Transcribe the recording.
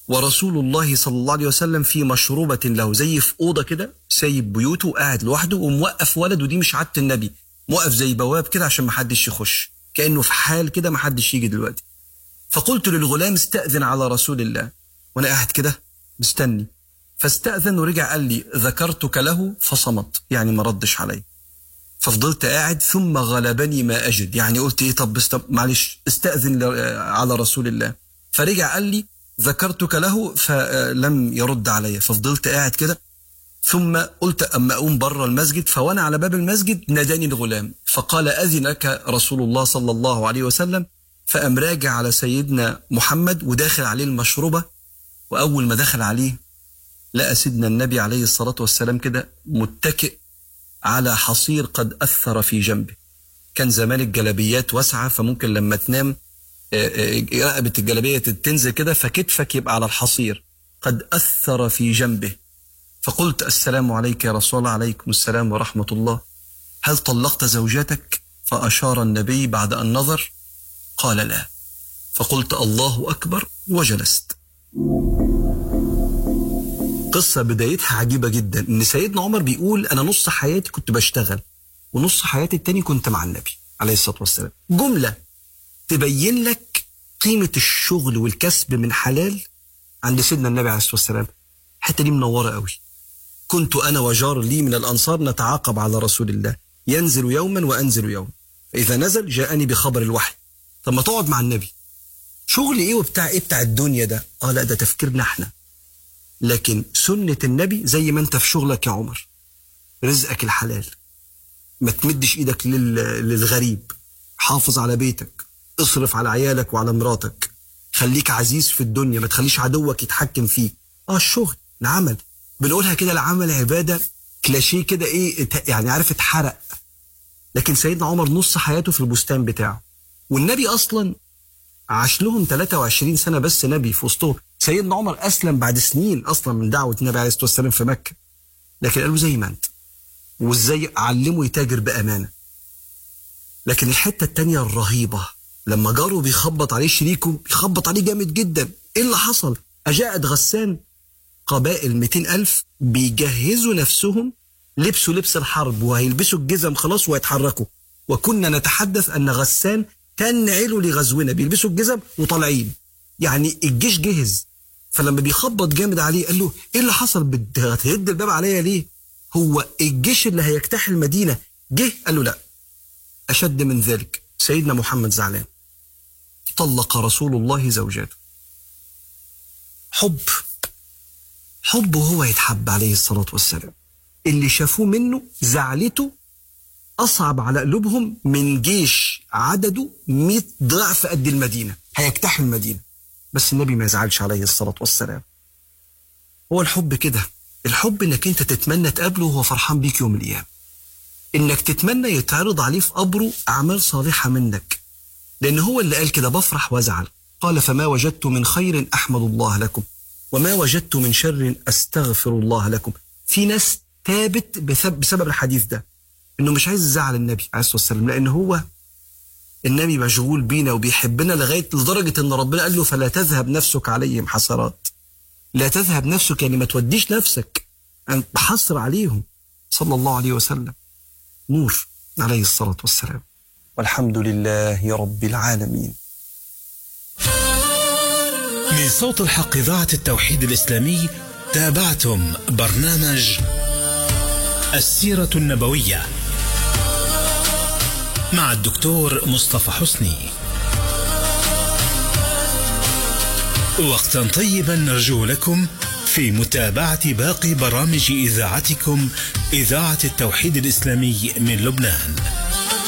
ورسول الله صلى الله عليه وسلم في مشروبة له زي في أوضة كده سايب بيوته وقاعد لوحده وموقف ولد ودي مش عادة النبي موقف زي بواب كده عشان محدش يخش كأنه في حال كده محدش يجي دلوقتي فقلت للغلام استأذن على رسول الله وأنا قاعد كده مستني فاستأذن ورجع قال لي ذكرتك له فصمت يعني ما ردش علي ففضلت قاعد ثم غلبني ما أجد يعني قلت إيه طب است... معلش استأذن ل- على رسول الله فرجع قال لي ذكرتك له فلم يرد علي ففضلت قاعد كده ثم قلت أما أقوم بره المسجد فوأنا على باب المسجد ناداني الغلام فقال أذنك رسول الله صلى الله عليه وسلم فقام راجع على سيدنا محمد وداخل عليه المشروبة وأول ما دخل عليه لقى سيدنا النبي عليه الصلاة والسلام كده متكئ على حصير قد أثر في جنبه كان زمان الجلبيات واسعة فممكن لما تنام آه، آه، رقبة الجلبية تنزل كده فكتفك يبقى على الحصير قد أثر في جنبه فقلت السلام عليك يا رسول الله عليكم السلام ورحمة الله هل طلقت زوجتك فأشار النبي بعد أن نظر قال لا فقلت الله أكبر وجلست قصة بدايتها عجيبة جدا إن سيدنا عمر بيقول أنا نص حياتي كنت بشتغل ونص حياتي التاني كنت مع النبي عليه الصلاة والسلام جملة تبين لك قيمة الشغل والكسب من حلال عند سيدنا النبي عليه الصلاة والسلام الحتة دي منورة قوي كنت أنا وجار لي من الأنصار نتعاقب على رسول الله ينزل يوما وأنزل يوما فإذا نزل جاءني بخبر الوحي طب ما تقعد مع النبي شغل إيه وبتاع إيه بتاع الدنيا ده آه لا ده تفكيرنا إحنا لكن سنة النبي زي ما أنت في شغلك يا عمر رزقك الحلال ما تمدش إيدك لل... للغريب حافظ على بيتك اصرف على عيالك وعلى مراتك خليك عزيز في الدنيا ما تخليش عدوك يتحكم فيك اه الشغل العمل بنقولها كده العمل عبادة كلاشيه كده ايه ات- يعني عارف اتحرق لكن سيدنا عمر نص حياته في البستان بتاعه والنبي اصلا عاش لهم 23 سنة بس نبي في وسطهم سيدنا عمر اسلم بعد سنين اصلا من دعوة النبي عليه الصلاة والسلام في مكة لكن قالوا زي ما انت وازاي علمه يتاجر بامانه لكن الحته التانية الرهيبه لما جاره بيخبط عليه شريكه بيخبط عليه جامد جدا ايه اللي حصل اجاءت غسان قبائل 200 ألف بيجهزوا نفسهم لبسوا لبس الحرب وهيلبسوا الجزم خلاص ويتحركوا وكنا نتحدث أن غسان تنعل لغزونا بيلبسوا الجزم وطالعين يعني الجيش جهز فلما بيخبط جامد عليه قال له ايه اللي حصل بت- هتهد الباب عليا ليه هو الجيش اللي هيجتاح المدينة جه قال له لا أشد من ذلك سيدنا محمد زعلان طلق رسول الله زوجاته حب حب وهو يتحب عليه الصلاة والسلام اللي شافوه منه زعلته أصعب على قلوبهم من جيش عدده 100 ضعف قد المدينة هيجتاح المدينة بس النبي ما يزعلش عليه الصلاة والسلام هو الحب كده الحب انك انت تتمنى تقابله وهو فرحان بيك يوم القيامة انك تتمنى يتعرض عليه في قبره اعمال صالحة منك لان هو اللي قال كده بفرح وازعل قال فما وجدت من خير احمد الله لكم وما وجدت من شر استغفر الله لكم في ناس تابت بسبب, بسبب الحديث ده انه مش عايز يزعل النبي عليه الصلاه والسلام لان هو النبي مشغول بينا وبيحبنا لغايه لدرجه ان ربنا قال له فلا تذهب نفسك عليهم حسرات لا تذهب نفسك يعني ما توديش نفسك أنت بحصر عليهم صلى الله عليه وسلم نور عليه الصلاة والسلام والحمد لله رب العالمين من صوت الحق إذاعة التوحيد الإسلامي تابعتم برنامج السيرة النبوية مع الدكتور مصطفى حسني وقتا طيبا نرجو لكم في متابعة باقي برامج إذاعتكم إذاعة التوحيد الإسلامي من لبنان